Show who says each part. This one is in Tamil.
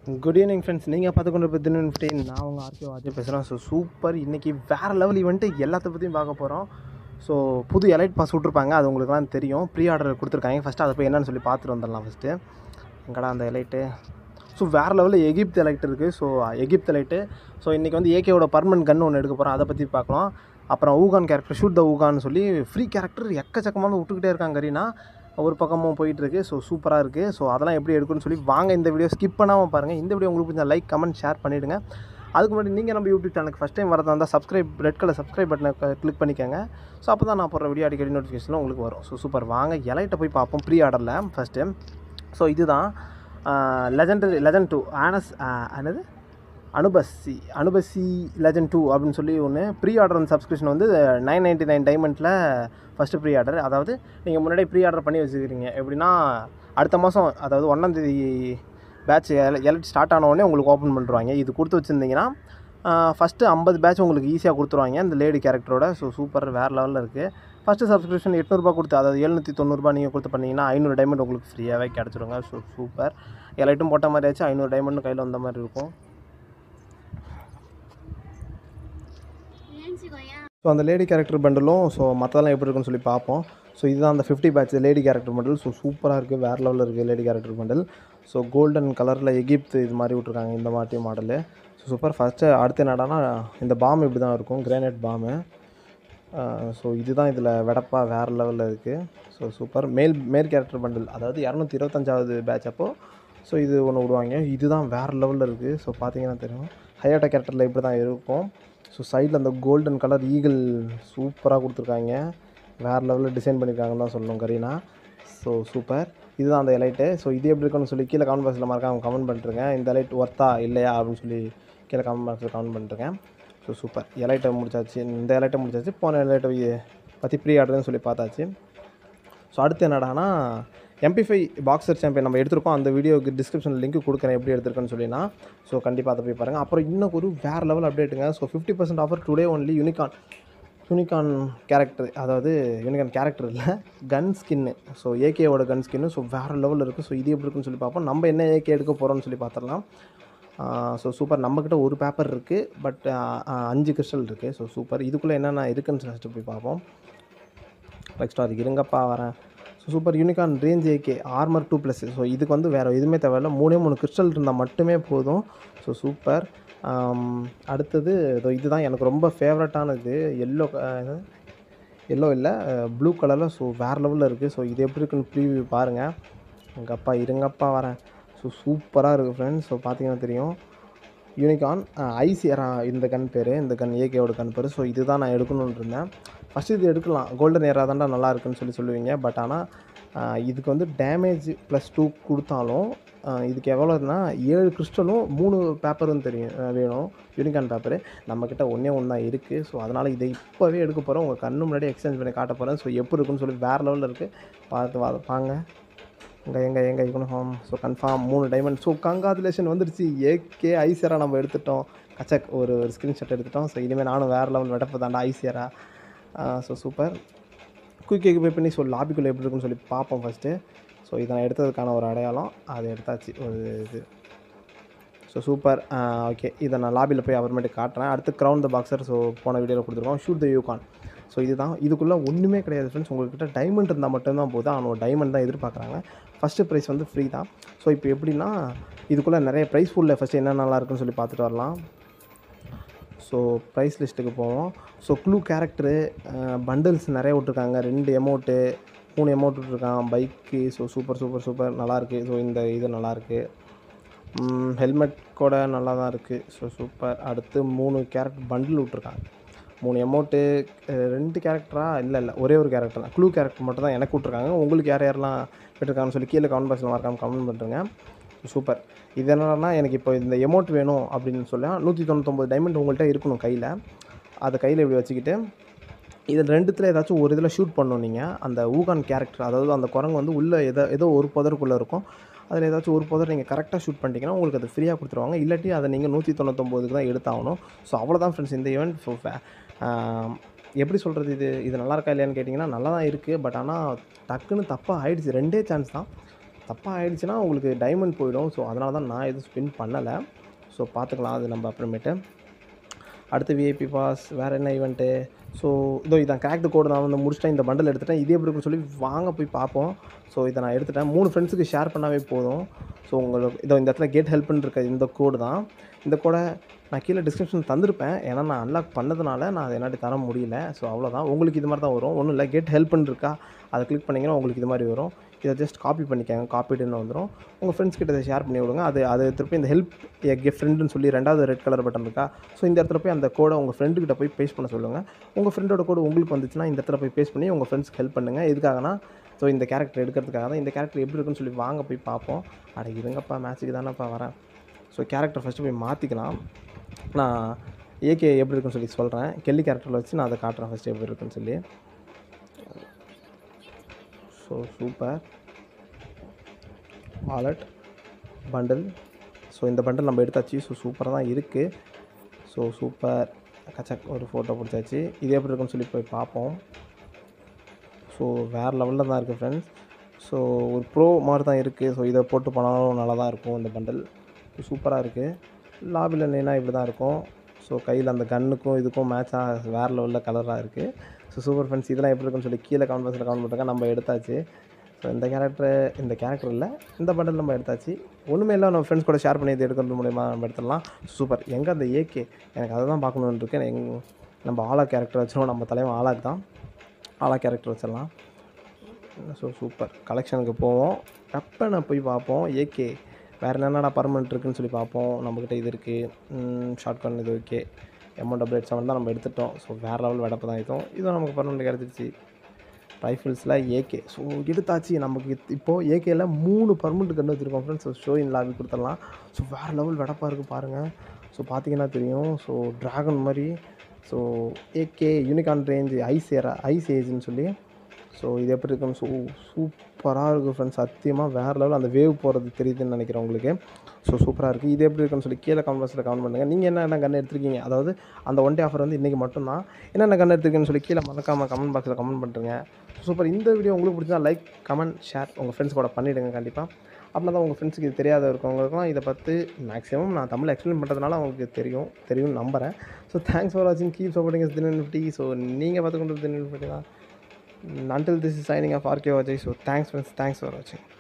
Speaker 1: குட் ஈவினிங் ஃப்ரெண்ட்ஸ் நீங்கள் பார்த்து கொண்டு இருப்பது தினம் ஃபிஃப்டீன் நான் உங்கள் ஆர்கே வாஜி பேசுகிறேன் ஸோ சூப்பர் இன்றைக்கி வேறு லெவல் ஈவெண்ட்டு எல்லாத்த பற்றியும் பார்க்க போகிறோம் ஸோ புது எலைட் பாஸ் விட்ருப்பாங்க அது உங்களுக்குலாம் தெரியும் ப்ரீ ஆர்டர் கொடுத்துருக்காங்க ஃபஸ்ட்டு அதை போய் என்னன்னு சொல்லி பார்த்துட்டு வந்துடலாம் ஃபஸ்ட்டு எங்கடா அந்த எலைட்டு ஸோ வேறு லெவலில் எகிப்த் எலைட் இருக்குது ஸோ எகிப்த் எலைட்டு ஸோ இன்றைக்கி வந்து ஏகேவோட பர்மனன்ட் கன் ஒன்று எடுக்க போகிறோம் அதை பற்றி பார்க்கலாம் அப்புறம் ஊகான் கேரக்டர் ஷூட் த ஊகான்னு சொல்லி ஃப்ரீ கேரக்டர் எக்கச்சக்கமான விட்டுக்கிட்டே இருக்காங்க கரீனா ஒரு பக்கமும் போயிட்டுருக்கு ஸோ சூப்பராக இருக்குது ஸோ அதெல்லாம் எப்படி எடுக்குன்னு சொல்லி வாங்க இந்த வீடியோ ஸ்கிப் பண்ணாமல் பாருங்கள் இந்த வீடியோ உங்களுக்கு கொஞ்சம் லைக் கமெண்ட் ஷேர் பண்ணிவிடுங்க அதுக்கு முன்னாடி நீங்கள் நம்ம யூடியூப் சேனலுக்கு ஃபஸ்ட் டைம் வரதா இருந்தால் சப்ஸ்கிரைப் ரெட் கலர் சப்ஸ்கிரைப் பட்டனை கிளிக் பண்ணிக்கோங்க ஸோ அப்போ தான் நான் போடுற வீடியோ அடிக்கடி நோட்டிஃபிகேஷன் உங்களுக்கு வரும் ஸோ சூப்பர் வாங்க எலைட்டை போய் பார்ப்போம் ப்ரீ ஆர்டரில் ஃபஸ்ட்டு ஸோ இதுதான் லெஜண்டரி லெஜண்ட் டூ ஆனஸ் என்னது அனுபசி அனுபசி லெஜண்ட் டூ அப்படின்னு சொல்லி ஒன்று ப்ரீ ஆர்டர் அண்ட் சப்ஸ்கிரிப்ஷன் வந்து நைன் நைன்ட்டி நைன் டைமண்டில் ஃபஸ்ட்டு ப்ரீ ஆர்டர் அதாவது நீங்கள் முன்னாடி ப்ரீ ஆர்டர் பண்ணி வச்சுக்கிறீங்க எப்படின்னா அடுத்த மாதம் அதாவது ஒன்றாந்தேதி பேட்ச் எலக்ட் ஸ்டார்ட் ஆன உடனே உங்களுக்கு ஓப்பன் பண்ணிடுவாங்க இது கொடுத்து வச்சுருந்தீங்கன்னா ஃபஸ்ட்டு ஐம்பது பேட்ச் உங்களுக்கு ஈஸியாக கொடுத்துருவாங்க இந்த லேடி கேரக்டரோட ஸோ சூப்பர் வேறு லெவலில் இருக்குது ஃபஸ்ட்டு சப்ஸ்கிரிப்ஷன் எட்நூறுபா கொடுத்து அதாவது எழுநூற்றி தொண்ணூறுபா நீங்கள் கொடுத்து பண்ணிங்கன்னா ஐநூறு டைமண்ட் உங்களுக்கு ஃப்ரீயாகவே கிடச்சிருங்க ஸோ சூப்பர் எலைட்டும் போட்ட மாதிரி ஆச்சு ஐநூறு டைமண்ட் கையில் வந்த மாதிரி இருக்கும் ஸோ அந்த லேடி கேரக்டர் பண்டலும் ஸோ மற்றதெல்லாம் எப்படி இருக்குன்னு சொல்லி பார்ப்போம் ஸோ இதுதான் அந்த fifty patch lady character bundle so சூப்பராக இருக்குது வேறு லெவலில் இருக்குது lady character bundle so golden கலரில் எகிப்து இது மாதிரி விட்ருக்காங்க இந்த மாட்டி மாடலு ஸோ சூப்பர் ஃபஸ்ட்டு அடுத்து என்னடானா இந்த பாம் இப்படி தான் இருக்கும் கிரானைட் பாமு ஸோ இதுதான் இதில் வெடப்பா வேறு லெவலில் இருக்குது ஸோ சூப்பர் மேல் மேல் கேரக்டர் பண்டல் அதாவது இரநூத்தி இருபத்தஞ்சாவது பேட்ச் அப்போது ஸோ இது ஒன்று விடுவாங்க இதுதான் வேறு லெவலில் இருக்குது ஸோ பார்த்தீங்கன்னா தெரியும் ஹையாட்டா கேரக்டரில் இப்படி தான் இருக்கும் ஸோ சைடில் அந்த கோல்டன் கலர் ஈகிள் சூப்பராக கொடுத்துருக்காங்க வேறு லெவலில் டிசைன் பண்ணியிருக்காங்கன்னு தான் சொல்லணும் கரீனா ஸோ சூப்பர் இதுதான் அந்த எலைட்டு ஸோ இது எப்படி இருக்குன்னு சொல்லி கீழே கமெண்ட் பாக்ஸில் மறக்காம கமெண்ட் பண்ணிட்டுருங்க இந்த எலைட் ஒர்த்தா இல்லையா அப்படின்னு சொல்லி கீழே கமெண்ட் பாக்ஸில் கமெண்ட் பண்ணிட்டுருக்கேன் ஸோ சூப்பர் எலைட்டை முடிச்சாச்சு இந்த எலைட்டை முடிச்சாச்சு போன எலைட்டை பற்றி ப்ரீ ஆர்டர்னு சொல்லி பார்த்தாச்சு ஸோ அடுத்து என்னடானா எம்பி ஃபைவ் பாக்ஸர் சாம்பியன் நம்ம எடுத்திருக்கோம் அந்த வீடியோக்கு டிஸ்கிரிப்ஷனில் லிங்க் கொடுக்குறேன் எப்படி எடுத்திருக்கேன்னு சொல்லினா ஸோ கண்டிப்பாக அதை போய் பாருங்கள் அப்புறம் இன்னும் ஒரு வேறு லெவல் அப்டேட்டுங்க so fifty percent offer today only unicorn unicorn character அதாவது யூனிகான் கேரக்டர் இல்லை கன் ஸ்கின்னு ஸோ ஏகேவோட கன் ஸ்கின்னு ஸோ வேறு லெவலில் இருக்குது ஸோ இது எப்படி இருக்குன்னு சொல்லி பார்ப்போம் நம்ம என்ன ஏகே எடுக்க போகிறோம்னு சொல்லி பார்த்துடலாம் ஸோ சூப்பர் நம்மக்கிட்ட ஒரு பேப்பர் இருக்குது பட் அஞ்சு கிறிஸ்டல் இருக்குது ஸோ சூப்பர் இதுக்குள்ளே என்னென்ன இருக்குன்னு ஃபஸ்ட்டு போய் பார்ப்போம் நெக்ஸ்ட் அதுக்கு இருங்கப்பா வரேன் so super unicorn range AK armour two plus so இதுக்கு வந்து வேறு எதுவுமே தேவையில்ல மூணே மூணு கிறிஸ்டல் இருந்தால் மட்டுமே போதும் ஸோ சூப்பர் அடுத்தது இதோ இதுதான் எனக்கு ரொம்ப ஃபேவரட்டானது எல்லோ எல்லோ இல்லை ப்ளூ கலரில் ஸோ வேறு லெவலில் இருக்குது ஸோ இது எப்படி இருக்குன்னு ப்ரீவியூ பாருங்கள் எங்கள் அப்பா இருங்கப்பா வரேன் ஸோ சூப்பராக இருக்குது ஃப்ரெண்ட்ஸ் ஸோ பார்த்தீங்கன்னா தெரியும் யூனிகான் ஐசிஆரா இந்த கன் பேர் இந்த கன் ஏகேவோட கன் பேர் ஸோ இதுதான் நான் எடுக்கணும்னு இருந்தேன் ஃபஸ்ட்டு இது எடுக்கலாம் கோல்டன் ஏரா தான்டா நல்லா இருக்குன்னு சொல்லி சொல்லுவீங்க பட் ஆனால் இதுக்கு வந்து டேமேஜ் ப்ளஸ் டூ கொடுத்தாலும் இதுக்கு எவ்வளோனா ஏழு கிறிஸ்டலும் மூணு பேப்பரும் தெரியும் வேணும் யூனிகான் பேப்பரு நம்மக்கிட்ட ஒன்றே ஒன்று தான் இருக்குது ஸோ அதனால் இதை இப்போவே எடுக்க போகிறோம் உங்கள் கண்ணு முன்னாடி எக்ஸ்சேஞ்ச் பண்ணி காட்ட போகிறேன் ஸோ எப்படி இருக்குன்னு சொல்லி வேறு லெவலில் இருக்குது பார்த்து வா பாங்க இங்கே எங்கே எங்கே யூனிஃபார்ம் ஸோ கன்ஃபார்ம் மூணு டைமண்ட் ஸோ கங்காச்சுலேஷன் வந்துடுச்சு ஏகே ஐசியரா நம்ம எடுத்துட்டோம் கச்சக் ஒரு ஒரு ஸ்க்ரீன்ஷாட் எடுத்துட்டோம் ஸோ இனிமேல் நானும் வேறு லெவல் வெடப்பு தாண்டா ஐசியரா ஸோ சூப்பர் குயிக்கேக்கு போய் பண்ணி ஸோ லாபிக்குள்ளே எப்படி இருக்குன்னு சொல்லி பார்ப்போம் ஃபஸ்ட்டு ஸோ இதை நான் எடுத்ததுக்கான ஒரு அடையாளம் அது எடுத்தாச்சு ஒரு இது ஸோ சூப்பர் ஓகே இதை நான் லாபியில் போய் அப்புறமேட்டு காட்டுறேன் அடுத்து க்ரௌண்ட் த பாக்ஸர் ஸோ போன வீடியோவில் கொடுத்துருக்கோம் ஷூட் த யூகான் ஸோ இதுதான் இதுக்குள்ளே ஒன்றுமே கிடையாது ஃப்ரெண்ட்ஸ் உங்கள்கிட்ட டைமண்ட் இருந்தால் மட்டும்தான் போதும் ஆனால் ஒரு டைமண்ட் தான் எதிர்பார்க்குறாங்க ஃபஸ்ட்டு ப்ரைஸ் வந்து ஃப்ரீ தான் ஸோ இப்போ எப்படின்னா இதுக்குள்ளே நிறைய ப்ரைஸ் ஃபுல்லில் ஃபஸ்ட்டு என்ன நல்லா இருக்குன்னு சொல்லி பார்த்துட்டு வரலாம் ஸோ ப்ரைஸ் லிஸ்ட்டுக்கு போவோம் ஸோ க்ளூ கேரக்டரு பண்டில்ஸ் நிறைய விட்ருக்காங்க ரெண்டு எமௌண்ட்டு மூணு எமௌண்ட் விட்ருக்கான் பைக்கு ஸோ சூப்பர் சூப்பர் சூப்பர் நல்லாயிருக்கு ஸோ இந்த இது நல்லாயிருக்கு ஹெல்மெட் கூட நல்லா தான் இருக்குது ஸோ சூப்பர் அடுத்து மூணு கேரக்டர் பண்டில் விட்ருக்காங்க மூணு எமௌண்ட்டு ரெண்டு கேரக்டரா இல்லை இல்லை ஒரே ஒரு கேரக்டர் தான் க்ளூ கேரக்டர் மட்டும் தான் எனக்கு விட்ருக்காங்க உங்களுக்கு யார் யாரெல்லாம் விட்டுருக்காங்கன்னு சொல்லி கீழே கமெண்ட் பாக்ஸில் மறக்காமல் கமெண்ட் பண்ணுறேங்க சூப்பர் இது என்னன்னா எனக்கு இப்போ இந்த எமௌண்ட் வேணும் அப்படின்னு சொல்லி நூற்றி தொண்ணூத்தொம்பது டைமண்ட் உங்கள்கிட்ட இருக்கணும் கையில் அதை கையில் இப்படி வச்சுக்கிட்டு இதில் ரெண்டுத்தில் ஏதாச்சும் ஒரு இதில் ஷூட் பண்ணணும் நீங்கள் அந்த ஊகான் கேரக்டர் அதாவது அந்த குரங்கு வந்து உள்ளே எதோ ஏதோ ஒரு புதருக்குள்ளே இருக்கும் அதில் ஏதாச்சும் ஒரு புதர் நீங்கள் கரெக்டாக ஷூட் பண்ணிட்டீங்கன்னா உங்களுக்கு அது ஃப்ரீயாக கொடுத்துருவாங்க இல்லாட்டி அதை நீங்கள் நூற்றி தொண்ணூத்தொம்போதுக்கு தான் எடுத்தாகணும் ஸோ அவ்வளோதான் ஃப்ரெண்ட்ஸ் இந்த ஈவெண்ட் ஸோ எப்படி சொல்கிறது இது இது நல்லா இருக்கா இல்லையான்னு கேட்டிங்கன்னா நல்லா தான் இருக்குது பட் ஆனால் டக்குன்னு தப்பாக ஆயிடுச்சு ரெண்டே சான்ஸ் தான் தப்பாக ஆயிடுச்சுன்னா உங்களுக்கு டைமண்ட் போயிடும் ஸோ அதனால தான் நான் எதுவும் ஸ்பின் பண்ணலை ஸோ பார்த்துக்கலாம் அது நம்ம அப்புறமேட்டு அடுத்து விஐபி பாஸ் வேறு என்ன ஈவெண்ட்டு ஸோ இதோ இதான் கிராக் கோடு நான் வந்து முடிச்சிட்டேன் இந்த பண்டல் எடுத்துட்டேன் இதே எப்படி இருக்குன்னு சொல்லி வாங்க போய் பார்ப்போம் ஸோ இதை நான் எடுத்துட்டேன் மூணு ஃப்ரெண்ட்ஸுக்கு ஷேர் பண்ணாவே போதும் ஸோ உங்களுக்கு இதோ இந்த இடத்துல கெட் ஹெல்ப்னு இருக்க இந்த கோடு தான் இந்த கோடை நான் கீழே டிஸ்கிரிப்ஷன் தந்திருப்பேன் ஏன்னா நான் அன்லாக் பண்ணதுனால நான் அதை என்னாடி தர முடியல ஸோ அவ்வளோதான் உங்களுக்கு இது மாதிரி தான் வரும் ஒன்றும் இல்லை கெட் ஹெல்ப்னு இருக்கா அதை கிளிக் பண்ணிங்கன்னா உங்களுக்கு இது மாதிரி வரும் இதை ஜஸ்ட் காப்பி பண்ணிக்கோங்க காப்பிடுன்னு வந்துடும் உங்கள் ஃப்ரெண்ட்ஸ் கிட்ட இதை ஷேர் பண்ணி விடுங்க அது அது திருப்பி இந்த ஹெல்ப் எ ஃப்ரெண்டுன்னு சொல்லி ரெண்டாவது ரெட் கலர் பட்டன் இருக்கா ஸோ இந்த இடத்துல போய் அந்த கோடை உங்கள் ஃப்ரெண்டுக்கிட்ட போய் பேஸ்ட் பண்ண சொல்லுங்கள் உங்கள் ஃப்ரெண்டோட கோடு உங்களுக்கு வந்துச்சுன்னா இந்த இடத்துல போய் பேஸ்ட் பண்ணி உங்கள் ஃப்ரெண்ட்ஸ்க்கு ஹெல்ப் பண்ணுங்கள் எதுக்காகனா ஸோ இந்த கேரக்டர் எடுக்கிறதுக்காக தான் இந்த கேரக்டர் எப்படி இருக்குன்னு சொல்லி வாங்க போய் பார்ப்போம் அட இருங்கப்பா மேட்ச்சுக்கு தானேப்பா வரேன் ஸோ கேரக்டர் ஃபஸ்ட்டு போய் மாற்றிக்கலாம் நான் ஏகே எப்படி இருக்குன்னு சொல்லி சொல்கிறேன் கெல்லி கேரக்டரில் வச்சு நான் அதை காட்டுறேன் ஃபஸ்ட்டு எப்படி இருக்குன்னு சொல்லி so super wallet bundle so இந்த பண்டில் நம்ம எடுத்தாச்சு ஸோ சூப்பராக தான் இருக்குது ஸோ சூப்பர் கச்சக் ஒரு ஃபோட்டோ பிடிச்சாச்சு இது எப்படி இருக்குன்னு சொல்லி போய் பார்ப்போம் ஸோ வேறு லெவலில் தான் இருக்குது ஃப்ரெண்ட்ஸ் ஸோ ஒரு ப்ரோ மாதிரி தான் இருக்குது ஸோ இதை போட்டு போனாலும் நல்லா தான் இருக்கும் இந்த பண்டில் சூப்பராக இருக்குது லாபியில் நின்னா இப்படி தான் இருக்கும் ஸோ கையில் அந்த கன்னுக்கும் இதுக்கும் மேட்சாக வேறு லெவலில் கலராக இருக்குது ஸோ சூப்பர் ஃப்ரெண்ட்ஸ் இதெல்லாம் எப்படி இருக்குன்னு சொல்லி கீழே கமெண்ட் பாக்ஸில் கமெண்ட் பண்ணுறாங்க நம்ம எடுத்தாச்சு ஸோ இந்த கேரக்டர் இந்த கேரக்டர் இல்லை இந்த பண்டில் நம்ம எடுத்தாச்சு ஒன்றுமே இல்லை நம்ம ஃப்ரெண்ட்ஸ் கூட ஷேர் பண்ணி இது எடுக்கிறது மூலிமா நம்ம எடுத்துடலாம் சூப்பர் எங்கே அந்த ஏகே எனக்கு அதை தான் பார்க்கணுன்னு இருக்கேன் எங் நம்ம ஆலா கேரக்டர் வச்சிருவோம் நம்ம தலைவன் ஆலாக் தான் ஆலா கேரக்டர் வச்சிடலாம் ஸோ சூப்பர் கலெக்ஷனுக்கு போவோம் வெப்பனை போய் பார்ப்போம் ஏகே வேறு என்னென்னடா பர்மனெண்ட் இருக்குன்னு சொல்லி பார்ப்போம் நம்மக்கிட்ட இது இருக்குது ஷார்ட் கன் இது okay M one double eight seven தான் நம்ம எடுத்துட்டோம் ஸோ வேறு லெவல் வெடப்பு தான் இதுவும் இதுவும் நமக்கு பர்மனெண்ட் கிடச்சிருச்சு ரைஃபிள்ஸில் ஏகே ஸோ எடுத்தாச்சு நமக்கு இப்போது ஏகேயில் மூணு பர்மனெண்ட் கன்று வச்சுருக்கோம் friends so show in lobby கொடுத்துடலாம் ஸோ வேறு லெவல் வெடப்பாக இருக்குது பாருங்கள் ஸோ பார்த்தீங்கன்னா தெரியும் ஸோ ட்ராகன் மாதிரி so AK unicorn range ice era ice ஏஜ்னு சொல்லி ஸோ இது எப்படி இருக்குன்னு ஸோ சூப்பராக இருக்குது ஃப்ரெண்ட்ஸ் சத்தியமாக வேறு லெவல் அந்த வேவ் போகிறது தெரியுதுன்னு நினைக்கிறேன் உங்களுக்கு ஸோ சூப்பராக இருக்குது இது எப்படி இருக்குன்னு சொல்லி கீழே கமெண்ட் பாக்ஸில் கமெண்ட் பண்ணுங்கள் நீங்கள் என்னென்ன கன் எடுத்திருக்கீங்க அதாவது அந்த ஒன் டே ஆஃபர் வந்து இன்றைக்கி மட்டும்தான் என்னென்ன கன் எடுத்திருக்கீங்கன்னு சொல்லி கீழே மறக்காமல் கமெண்ட் பாக்ஸில் கமெண்ட் பண்ணுறேங்க சூப்பர் இந்த வீடியோ உங்களுக்கு பிடிச்சா லைக் கமெண்ட் ஷேர் உங்கள் ஃப்ரெண்ட்ஸ் கூட பண்ணிவிடுங்க கண்டிப்பாக அப்படின்னா தான் உங்கள் ஃப்ரெண்ட்ஸுக்கு இது தெரியாத இருக்கவங்களுக்குலாம் இதை பற்றி மேக்ஸிமம் நான் தமிழ் எக்ஸ்பிளைன் பண்ணுறதுனால அவங்களுக்கு தெரியும் தெரியும்னு நம்புகிறேன் ஸோ தேங்க்ஸ் ஃபார் வாட்சிங் கீப் சப்போர்ட்டிங் எஸ் தினன் ஃபிஃப்டி ஸோ நீங்கள் பார்த்து கொண்டு தினன் ஃபிஃப்டி தான் until this is signing off RK Vajay. So thanks friends, thanks for watching.